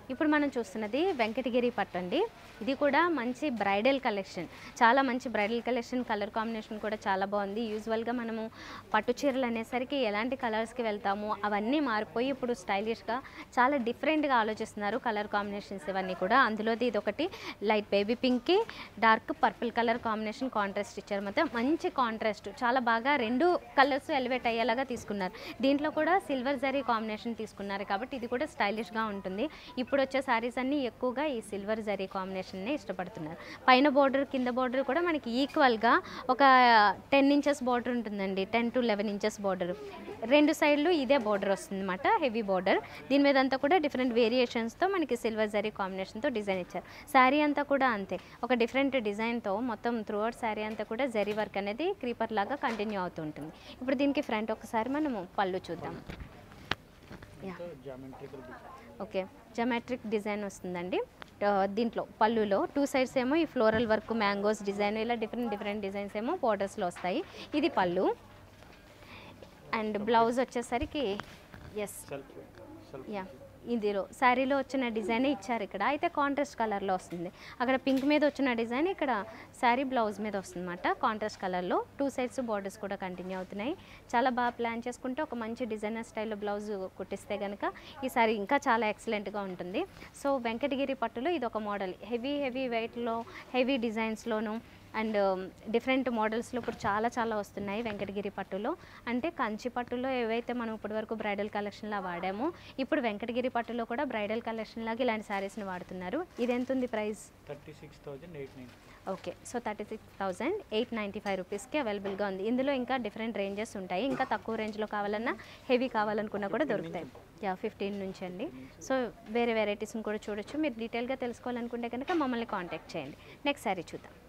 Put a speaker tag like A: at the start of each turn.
A: ఇప్పుడు మనం చూస్తున్నది వెంకటగిరి పట్టు అండి ఇది కూడా మంచి బ్రైడల్ కలెక్షన్ చాలా మంచి బ్రైడల్ కలెక్షన్ కలర్ కాంబినేషన్ కూడా చాలా బాగుంది యూజువల్గా మనము పట్టు చీరలు అనేసరికి ఎలాంటి కలర్స్కి వెళ్తాము అవన్నీ మారిపోయి ఇప్పుడు స్టైలిష్గా చాలా డిఫరెంట్గా ఆలోచిస్తున్నారు కలర్ కాంబినేషన్స్ ఇవన్నీ కూడా అందులోది ఇది ఒకటి లైట్ బేబీ పింక్కి dark purple colour combination contrast ఇచ్చారు మొత్తం మంచి కాంట్రాస్ట్ చాలా బాగా రెండు కలర్స్ ఎలివేట్ అయ్యేలాగా తీసుకున్నారు దీంట్లో కూడా సిల్వర్ జరీ కాంబినేషన్ తీసుకున్నారు కాబట్టి ఇది కూడా స్టైలిష్గా ఉంటుంది ఇప్పుడు వచ్చే శారీస్ అన్నీ ఎక్కువగా ఈ సిల్వర్ జరీ కాంబినేషన్ని ఇష్టపడుతున్నారు పైన బోర్డర్ కింద బోర్డర్ కూడా మనకి ఈక్వల్గా ఒక టెన్ ఇంచెస్ బోర్డర్ ఉంటుందండి ten to eleven inches border రెండు సైడ్లు ఇదే బోర్డర్ వస్తుంది అనమాట హెవీ బోర్డర్ దీని మీద అంతా కూడా డిఫరెంట్ వేరియేషన్స్తో మనకి సిల్వర్ జరీ కాంబినేషన్తో డిజైన్ ఇచ్చారు శారీ అంతా కూడా అంతే ఒక డిఫరెంట్ డిజైన్తో మొత్తం త్రూ అవుట్ శారీ అంతా కూడా జరీ వర్క్ అనేది క్రీపర్ లాగా కంటిన్యూ అవుతూ ఉంటుంది ఇప్పుడు దీనికి ఫ్రంట్ ఒకసారి మనము పళ్ళు చూద్దాం yeah
B: geometrical
A: okay geometric design వస్తుందండి ఆ, దీంట్లో పళ్ళులో టూ సైడ్స్ ఏమో ఈ ఫ్లోరల్ వర్క్ మ్యాంగోస్ డిజైన్ ఇలా డిఫరెంట్ డిఫరెంట్ డిజైన్స్ ఏమో బోర్డర్స్లో వస్తాయి ఇది పళ్ళు అండ్ బ్లౌజ్ వచ్చేసరికి ఎస్
B: సెల్ఫ్ సెల్ఫ్
A: యా ఇందులో శారీలో వచ్చిన డిజైన్ ఇచ్చారు ఇక్కడ అయితే కాంట్రాస్ట్ కలర్లో వస్తుంది అక్కడ పింక్ మీద వచ్చిన డిజైన్ ఇక్కడ శారీ బ్లౌజ్ మీద వస్తుంది అనమాట కాంట్రాస్ట్ కలర్లో టూ సైడ్స్ బార్డర్స్ కూడా కంటిన్యూ అవుతున్నాయి చాలా బాగా ప్లాన్ చేసుకుంటే ఒక మంచి డిజైనర్ స్టైల్లో బ్లౌజ్ కుట్టిస్తే కనుక ఈ సారీ ఇంకా చాలా ఎక్సలెంట్గా ఉంటుంది సో వెంకటగిరి పట్టులో ఇది ఒక మోడల్ హెవీ హెవీ వెయిట్లో హెవీ డిజైన్స్లోను అండ్ డిఫరెంట్ మోడల్స్లో ఇప్పుడు చాలా చాలా వస్తున్నాయి వెంకటగిరి పట్టులో అంటే కంచి పట్టులో ఏవైతే మనం ఇప్పటివరకు బ్రైడల్ కలెక్షన్లా వాడామో ఇప్పుడు వెంకటగిరి పట్టులో కూడా బ్రైడల్ కలెక్షన్ లాగా ఇలాంటి శారీస్ని వాడుతున్నారు ఇది ఎంత ఉంది price
B: thirty six thousand eight nine
A: okay so thirty six thousand eight ninety five రూపీస్కి అవైలబుల్గా ఉంది ఇందులో ఇంకా డిఫరెంట్ రేంజెస్ ఉంటాయి ఇంకా తక్కువ రేంజ్లో కావాలన్నా హెవీ కావాలనుకున్నా కూడా దొరుకుతాయి యా ఫిఫ్టీన్ నుంచి అండి సో వేరే వెరైటీస్ని కూడా చూడొచ్చు మీరు డీటెయిల్గా తెలుసుకోవాలనుకుంటే కనుక మమ్మల్ని కాంటాక్ట్ చేయండి నెక్స్ట్ శారీ చూద్దాం